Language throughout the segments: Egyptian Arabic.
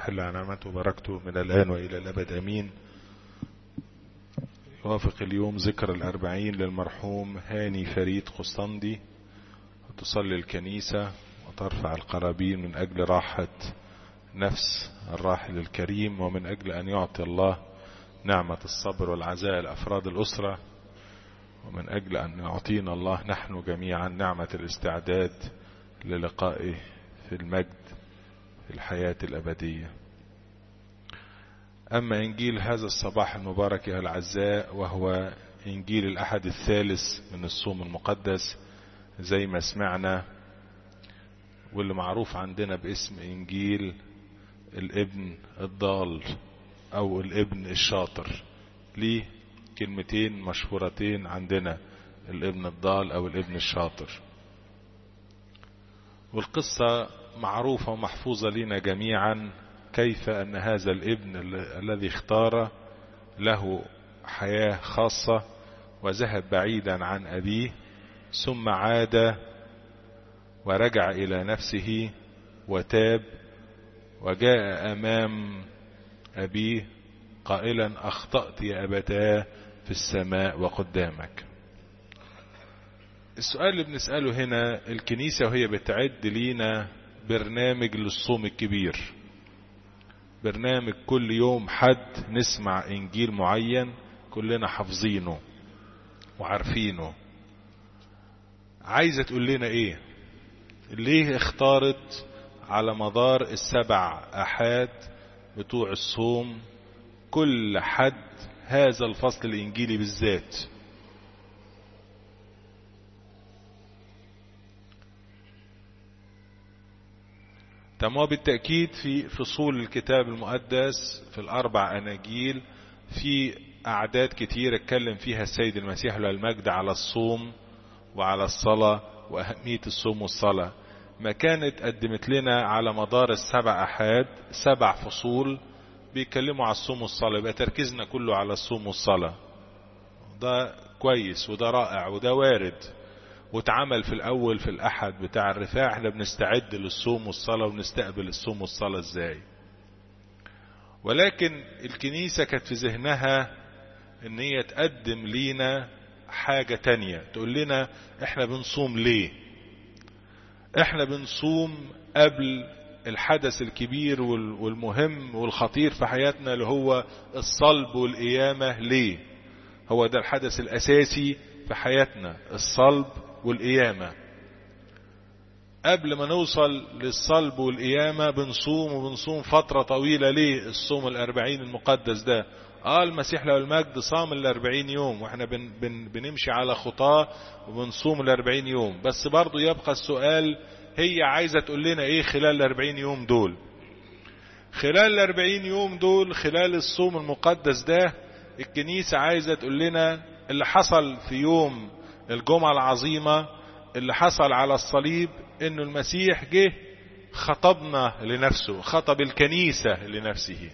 تحل نعمته وبركته من الآن وإلى الأبد أمين يوافق اليوم ذكر الأربعين للمرحوم هاني فريد قسطندي وتصلي الكنيسة وترفع القرابين من أجل راحة نفس الراحل الكريم ومن أجل أن يعطي الله نعمة الصبر والعزاء لأفراد الأسرة ومن أجل أن يعطينا الله نحن جميعا نعمة الاستعداد للقائه في المجد في الحياة الأبدية أما إنجيل هذا الصباح المبارك يا العزاء وهو إنجيل الأحد الثالث من الصوم المقدس زي ما سمعنا واللي معروف عندنا باسم إنجيل الابن الضال أو الابن الشاطر ليه كلمتين مشهورتين عندنا الابن الضال أو الابن الشاطر والقصة معروفة ومحفوظة لنا جميعا كيف أن هذا الابن الذي اختار له حياة خاصة وذهب بعيدا عن أبيه ثم عاد ورجع إلى نفسه وتاب وجاء أمام أبيه قائلا أخطأت يا أبتاه في السماء وقدامك السؤال اللي بنسأله هنا الكنيسة وهي بتعد لينا برنامج للصوم الكبير برنامج كل يوم حد نسمع انجيل معين كلنا حافظينه وعارفينه عايزة تقول لنا ايه ليه اختارت على مدار السبع احاد بتوع الصوم كل حد هذا الفصل الانجيلي بالذات تم وبالتأكيد في فصول الكتاب المقدس في الأربع أناجيل في أعداد كتير اتكلم فيها السيد المسيح له المجد على الصوم وعلى الصلاة وأهمية الصوم والصلاة ما كانت قدمت لنا على مدار السبع أحاد سبع فصول بيتكلموا على الصوم والصلاة يبقى تركيزنا كله على الصوم والصلاة ده كويس وده رائع وده وارد واتعمل في الاول في الاحد بتاع الرفاع احنا بنستعد للصوم والصلاة ونستقبل الصوم والصلاة ازاي ولكن الكنيسة كانت في ذهنها ان هي تقدم لينا حاجة تانية تقول لنا احنا بنصوم ليه احنا بنصوم قبل الحدث الكبير والمهم والخطير في حياتنا اللي هو الصلب والقيامة ليه هو ده الحدث الاساسي في حياتنا الصلب والقيامة قبل ما نوصل للصلب والقيامة بنصوم وبنصوم فترة طويلة ليه الصوم الأربعين المقدس ده آه المسيح له المجد صام الأربعين يوم وإحنا بن بن بنمشي على خطاه وبنصوم الأربعين يوم بس برضو يبقى السؤال هي عايزة تقول لنا إيه خلال الأربعين يوم دول خلال الأربعين يوم دول خلال الصوم المقدس ده الكنيسة عايزة تقول لنا اللي حصل في يوم الجمعة العظيمة اللي حصل على الصليب انه المسيح جه خطبنا لنفسه خطب الكنيسة لنفسه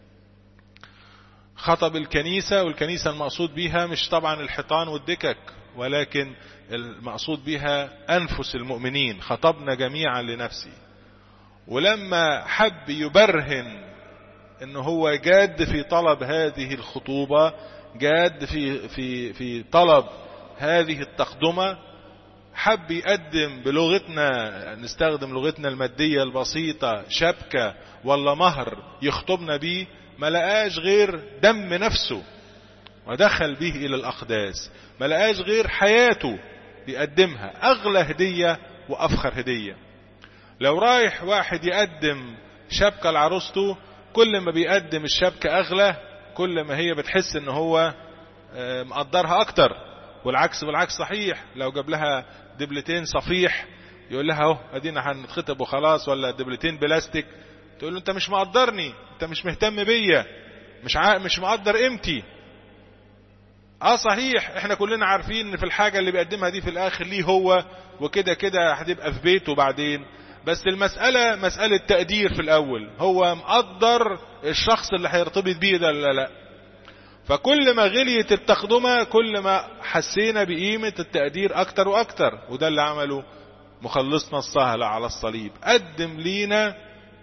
خطب الكنيسة والكنيسة المقصود بها مش طبعا الحيطان والدكك ولكن المقصود بها أنفس المؤمنين خطبنا جميعا لنفسه ولما حب يبرهن انه هو جاد في طلب هذه الخطوبة جاد في في في طلب هذه التقدمة حب يقدم بلغتنا نستخدم لغتنا المادية البسيطة شبكة ولا مهر يخطبنا بيه ما لقاش غير دم نفسه ودخل به إلى الأقداس ما لقاش غير حياته يقدمها أغلى هدية وأفخر هدية لو رايح واحد يقدم شبكة لعروسته كل ما بيقدم الشبكة أغلى كل ما هي بتحس ان هو مقدرها اكتر والعكس بالعكس صحيح لو جاب لها دبلتين صفيح يقول لها اهو ادينا هنتخطب وخلاص ولا دبلتين بلاستيك تقول له انت مش مقدرني انت مش مهتم بيا مش ع... مش مقدر قيمتي اه صحيح احنا كلنا عارفين ان في الحاجة اللي بيقدمها دي في الاخر ليه هو وكده كده هتبقى في بيته بعدين بس المسألة مسألة تقدير في الأول هو مقدر الشخص اللي هيرتبط بيه ده لا لا فكل ما غليت التقدمة كل ما حسينا بقيمة التقدير أكتر وأكتر وده اللي عمله مخلصنا السهل على الصليب قدم لينا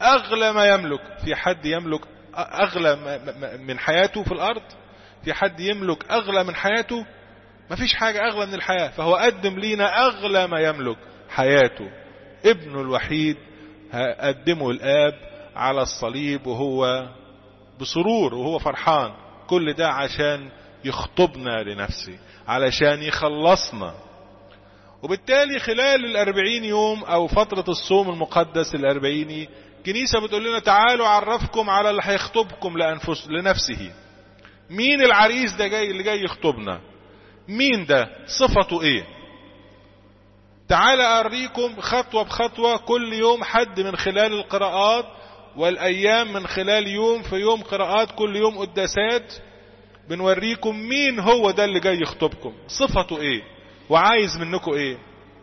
أغلى ما يملك في حد يملك أغلى من حياته في الأرض في حد يملك أغلى من حياته ما فيش حاجة أغلى من الحياة فهو قدم لينا أغلى ما يملك حياته ابنه الوحيد قدمه الآب على الصليب وهو بسرور وهو فرحان كل ده عشان يخطبنا لنفسه علشان يخلصنا وبالتالي خلال الأربعين يوم أو فترة الصوم المقدس الأربعيني كنيسة بتقول لنا تعالوا أعرفكم على اللي هيخطبكم لأنفس لنفسه مين العريس ده جاي اللي جاي يخطبنا مين ده صفته ايه تعال أوريكم خطوة بخطوة كل يوم حد من خلال القراءات والأيام من خلال يوم في يوم قراءات كل يوم قداسات بنوريكم مين هو ده اللي جاي يخطبكم صفته ايه وعايز منكم ايه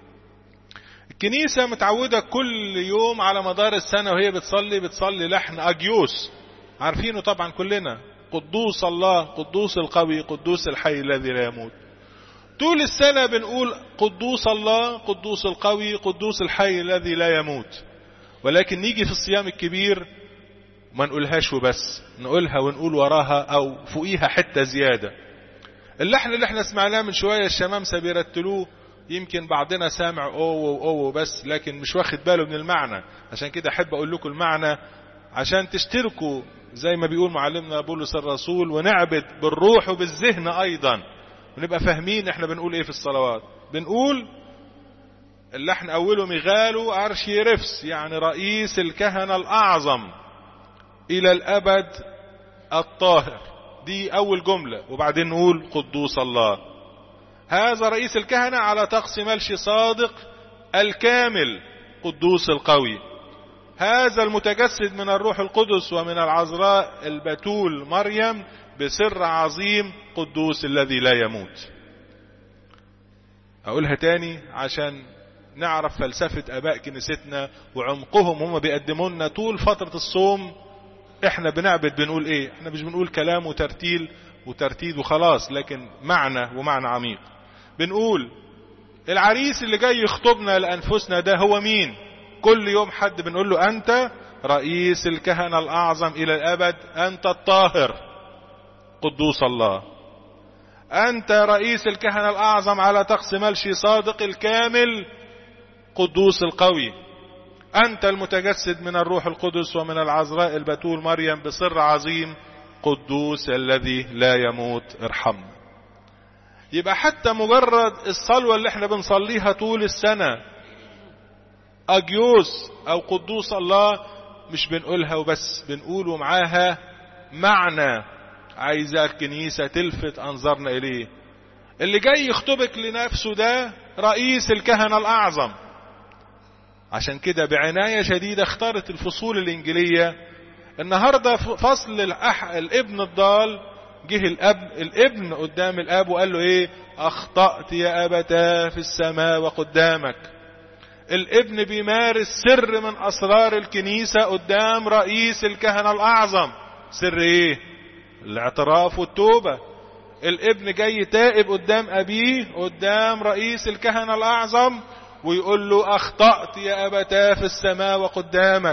الكنيسة متعودة كل يوم على مدار السنة وهي بتصلي بتصلي لحن أجيوس عارفينه طبعا كلنا قدوس الله قدوس القوي قدوس الحي الذي لا يموت طول السنة بنقول قدوس الله قدوس القوي قدوس الحي الذي لا يموت ولكن نيجي في الصيام الكبير ما نقولهاش وبس نقولها ونقول وراها او فوقيها حتة زيادة اللحن اللي احنا سمعناه من شوية الشمامسة بيرتلوه يمكن بعضنا سامع اوه اوه بس لكن مش واخد باله من المعنى عشان كده احب اقول لكم المعنى عشان تشتركوا زي ما بيقول معلمنا بولس الرسول ونعبد بالروح وبالذهن ايضا ونبقى فاهمين احنا بنقول ايه في الصلوات بنقول اللحن اوله ميغالو ارشيرفس يعني رئيس الكهنة الاعظم الى الابد الطاهر دي اول جملة وبعدين نقول قدوس الله هذا رئيس الكهنة على طقس ملشي صادق الكامل قدوس القوي هذا المتجسد من الروح القدس ومن العذراء البتول مريم بسر عظيم قدوس الذي لا يموت اقولها تاني عشان نعرف فلسفة اباء كنيستنا وعمقهم هم بيقدموا لنا طول فترة الصوم احنا بنعبد بنقول ايه احنا مش بنقول كلام وترتيل وترتيد وخلاص لكن معنى ومعنى عميق بنقول العريس اللي جاي يخطبنا لانفسنا ده هو مين كل يوم حد بنقول له انت رئيس الكهنة الاعظم الى الابد انت الطاهر قدوس الله انت رئيس الكهنة الاعظم على طقس ملشي صادق الكامل قدوس القوي انت المتجسد من الروح القدس ومن العذراء البتول مريم بسر عظيم قدوس الذي لا يموت ارحمنا يبقى حتى مجرد الصلوة اللي احنا بنصليها طول السنة اجيوس او قدوس الله مش بنقولها وبس بنقول معاها معنى عايزة الكنيسة تلفت انظارنا اليه اللي جاي يخطبك لنفسه ده رئيس الكهنة الاعظم عشان كده بعناية شديدة اختارت الفصول الانجيلية النهاردة فصل الأح... الابن الضال جه الاب الابن قدام الاب وقال له ايه اخطأت يا ابتا في السماء وقدامك الابن بيمارس سر من اسرار الكنيسة قدام رئيس الكهنة الاعظم سر ايه الاعتراف والتوبة الابن جاي تائب قدام ابيه قدام رئيس الكهنة الاعظم ويقول له اخطأت يا ابتا في السماء وقدامك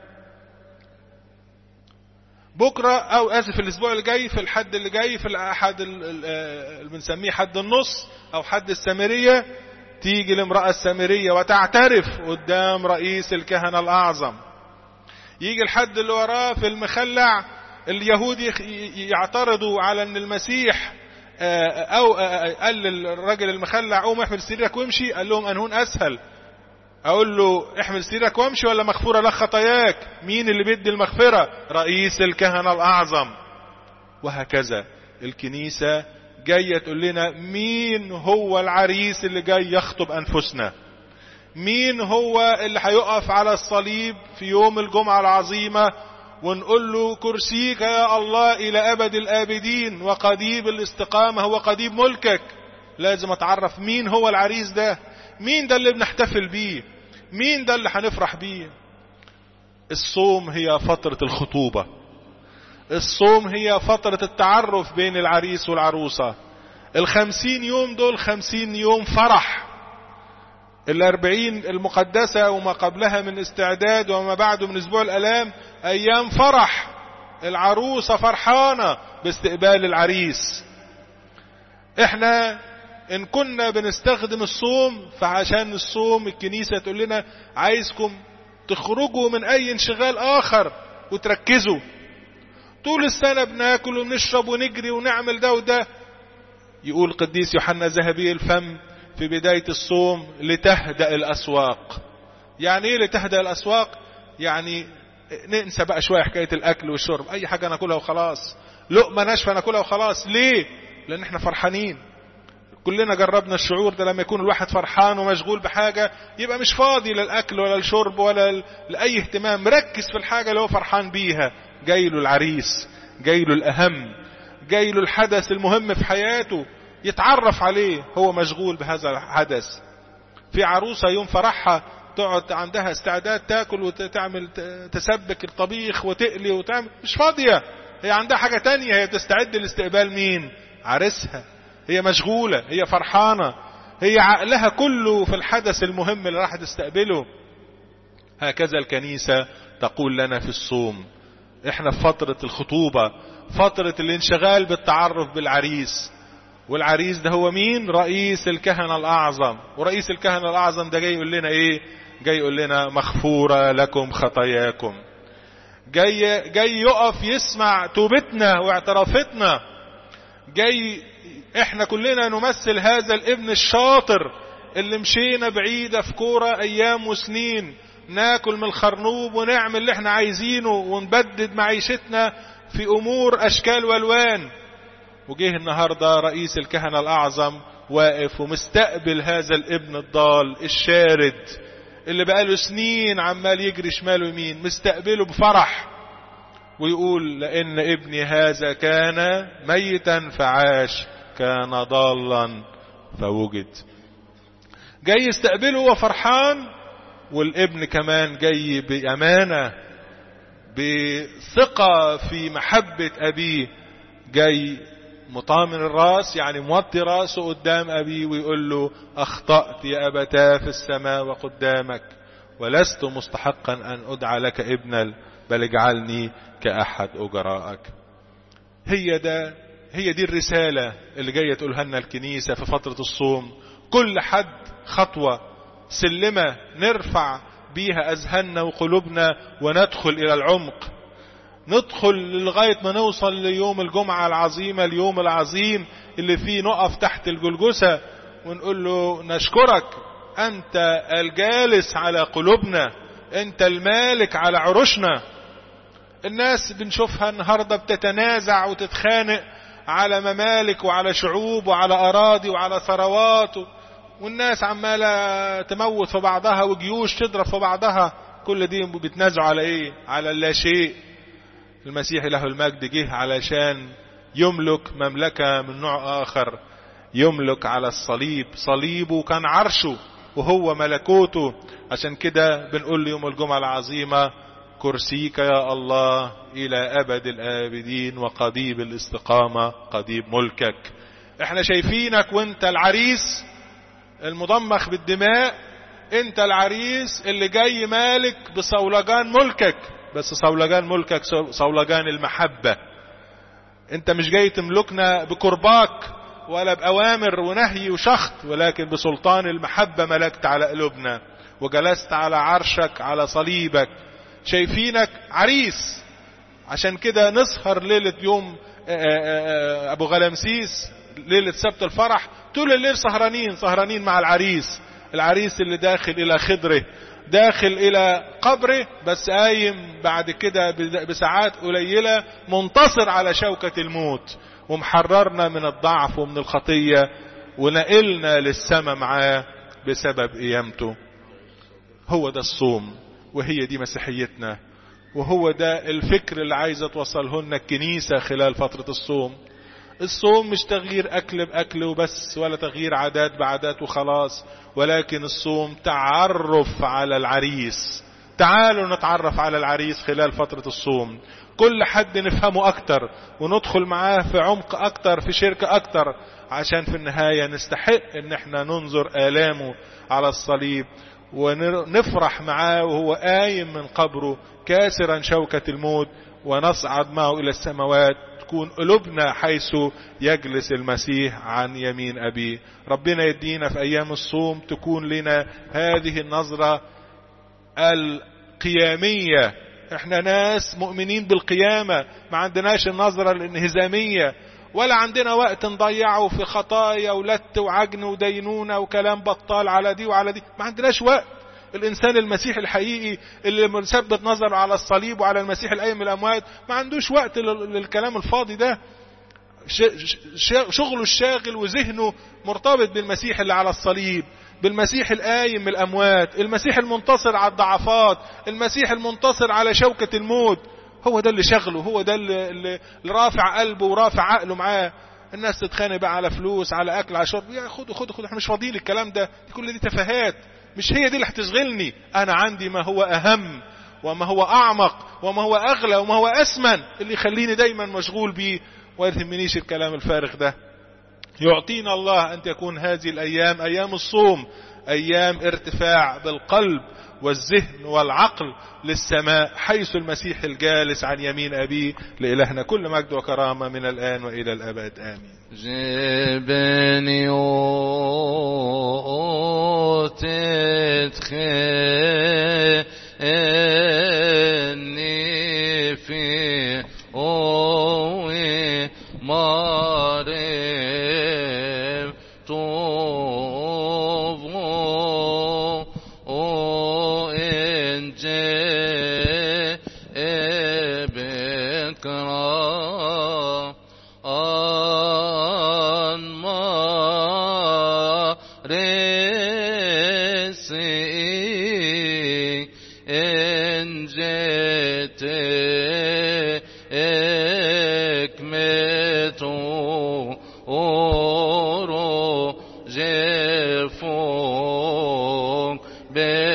بكرة او اسف الاسبوع اللي جاي في الحد اللي جاي في الاحد اللي بنسميه حد النص او حد السامرية تيجي الامرأة السامرية وتعترف قدام رئيس الكهنة الاعظم يجي الحد اللي وراه في المخلع اليهود يعترضوا على ان المسيح او قال للراجل المخلع قوم احمل سريرك وامشي قال لهم انهون اسهل اقول له احمل سريرك وامشي ولا مغفوره لك خطاياك مين اللي بيدي المغفره رئيس الكهنه الاعظم وهكذا الكنيسه جايه تقول لنا مين هو العريس اللي جاي يخطب انفسنا مين هو اللي هيقف على الصليب في يوم الجمعه العظيمه ونقول له كرسيك يا الله الى ابد الابدين وقديب الاستقامة هو قديب ملكك لازم اتعرف مين هو العريس ده مين ده اللي بنحتفل بيه مين ده اللي هنفرح بيه الصوم هي فترة الخطوبة الصوم هي فترة التعرف بين العريس والعروسة الخمسين يوم دول خمسين يوم فرح الأربعين المقدسة وما قبلها من استعداد وما بعده من أسبوع الألام أيام فرح العروسة فرحانة باستقبال العريس احنا ان كنا بنستخدم الصوم فعشان الصوم الكنيسة تقول لنا عايزكم تخرجوا من اي انشغال اخر وتركزوا طول السنة بناكل ونشرب ونجري ونعمل ده وده يقول قديس يوحنا ذهبي الفم في بداية الصوم لتهدأ الأسواق يعني ايه لتهدأ الأسواق يعني ننسى بقى شوية حكاية الأكل والشرب أي حاجة ناكلها وخلاص لقمة ناشفة ناكلها وخلاص ليه لأن احنا فرحانين كلنا جربنا الشعور ده لما يكون الواحد فرحان ومشغول بحاجة يبقى مش فاضي للأكل ولا الشرب ولا لأي اهتمام مركز في الحاجة اللي هو فرحان بيها جاي له العريس جاي له الأهم جاي له الحدث المهم في حياته يتعرف عليه هو مشغول بهذا الحدث في عروسة يوم فرحها تقعد عندها استعداد تاكل وتعمل تسبك الطبيخ وتقلي وتعمل مش فاضية هي عندها حاجة تانية هي تستعد لاستقبال مين عريسها هي مشغولة هي فرحانة هي عقلها كله في الحدث المهم اللي راح تستقبله هكذا الكنيسة تقول لنا في الصوم احنا في فترة الخطوبة فترة الانشغال بالتعرف بالعريس والعريس ده هو مين رئيس الكهنة الأعظم ورئيس الكهنة الأعظم ده جاي يقول لنا ايه جاي يقول لنا مغفورة لكم خطاياكم جاي, جاي يقف يسمع توبتنا واعترافتنا جاي احنا كلنا نمثل هذا الابن الشاطر اللي مشينا بعيدة في كورة ايام وسنين ناكل من الخرنوب ونعمل اللي احنا عايزينه ونبدد معيشتنا في امور اشكال والوان وجه النهاردة رئيس الكهنة الاعظم واقف ومستقبل هذا الابن الضال الشارد اللي بقاله سنين عمال يجري شمال ويمين مستقبله بفرح ويقول لان ابني هذا كان ميتا فعاش كان ضالا فوجد جاي يستقبله وفرحان والابن كمان جاي بأمانة بثقة في محبة أبيه جاي مطامن الراس يعني موطي راسه قدام أبيه ويقول له أخطأت يا أبتاه في السماء وقدامك ولست مستحقا أن أدعى لك ابنا بل اجعلني كأحد أجرائك هي ده هي دي الرسالة اللي جاية تقولها لنا الكنيسة في فترة الصوم كل حد خطوة سلمة نرفع بيها أذهاننا وقلوبنا وندخل إلى العمق ندخل لغاية ما نوصل ليوم الجمعة العظيمة اليوم العظيم اللي فيه نقف تحت الجلجسة ونقول له نشكرك أنت الجالس على قلوبنا أنت المالك على عروشنا الناس بنشوفها النهاردة بتتنازع وتتخانق على ممالك وعلى شعوب وعلى أراضي وعلى ثروات والناس عمالة تموت في بعضها وجيوش تضرب في بعضها كل دي بتنازعوا على ايه على لا شيء المسيح له المجد جه علشان يملك مملكة من نوع آخر يملك على الصليب صليبه كان عرشه وهو ملكوته عشان كده بنقول يوم الجمعة العظيمة كرسيك يا الله إلى أبد الآبدين وقضيب الاستقامة قضيب ملكك احنا شايفينك وانت العريس المضمخ بالدماء انت العريس اللي جاي مالك بصولجان ملكك بس صولجان ملكك صولجان المحبة انت مش جاي تملكنا بكرباك ولا بأوامر ونهي وشخط ولكن بسلطان المحبة ملكت على قلوبنا وجلست على عرشك على صليبك شايفينك عريس عشان كده نسهر ليلة يوم ابو غلامسيس ليلة سبت الفرح طول الليل سهرانين سهرانين مع العريس العريس اللي داخل الى خضره داخل الى قبره بس قايم بعد كده بساعات قليلة منتصر على شوكة الموت ومحررنا من الضعف ومن الخطية ونقلنا للسماء معاه بسبب قيامته هو ده الصوم وهي دي مسيحيتنا وهو ده الفكر اللي عايزة توصله لنا الكنيسة خلال فترة الصوم الصوم مش تغيير أكل بأكل وبس ولا تغيير عادات بعادات وخلاص ولكن الصوم تعرف على العريس تعالوا نتعرف على العريس خلال فترة الصوم كل حد نفهمه اكتر وندخل معاه في عمق اكتر في شركة اكتر عشان في النهاية نستحق ان احنا ننظر الامه على الصليب ونفرح معاه وهو قايم من قبره كاسرا شوكة الموت ونصعد معه الى السماوات تكون قلوبنا حيث يجلس المسيح عن يمين أبيه ربنا يدينا في أيام الصوم تكون لنا هذه النظرة القيامية احنا ناس مؤمنين بالقيامة ما عندناش النظرة الانهزامية ولا عندنا وقت نضيعه في خطايا ولت وعجن ودينونة وكلام بطال على دي وعلى دي ما عندناش وقت الانسان المسيحي الحقيقي اللي مثبت نظره على الصليب وعلى المسيح القايم من الاموات ما عندوش وقت للكلام الفاضي ده شغله الشاغل وذهنه مرتبط بالمسيح اللي على الصليب بالمسيح القايم من الاموات المسيح المنتصر على الضعفات المسيح المنتصر على شوكة الموت هو ده اللي شغله هو ده اللي, اللي رافع قلبه ورافع عقله معاه الناس تتخانق بقى على فلوس على اكل على شرب يا خدوا خدوا خدوا احنا مش فاضيين الكلام ده دي كل دي تفاهات مش هي دي اللي هتشغلني انا عندي ما هو اهم وما هو اعمق وما هو اغلى وما هو اسمن اللي يخليني دايما مشغول بيه وما يهمنيش الكلام الفارغ ده يعطينا الله ان تكون هذه الايام ايام الصوم ايام ارتفاع بالقلب والذهن والعقل للسماء حيث المسيح الجالس عن يمين أبيه لإلهنا كل مجد وكرامة من الآن وإلى الأبد آمين جبني وتدخلني في أوي معرف طوبو وإن بكرا أن ما رسي إن جئت اكمتو أورو جفوك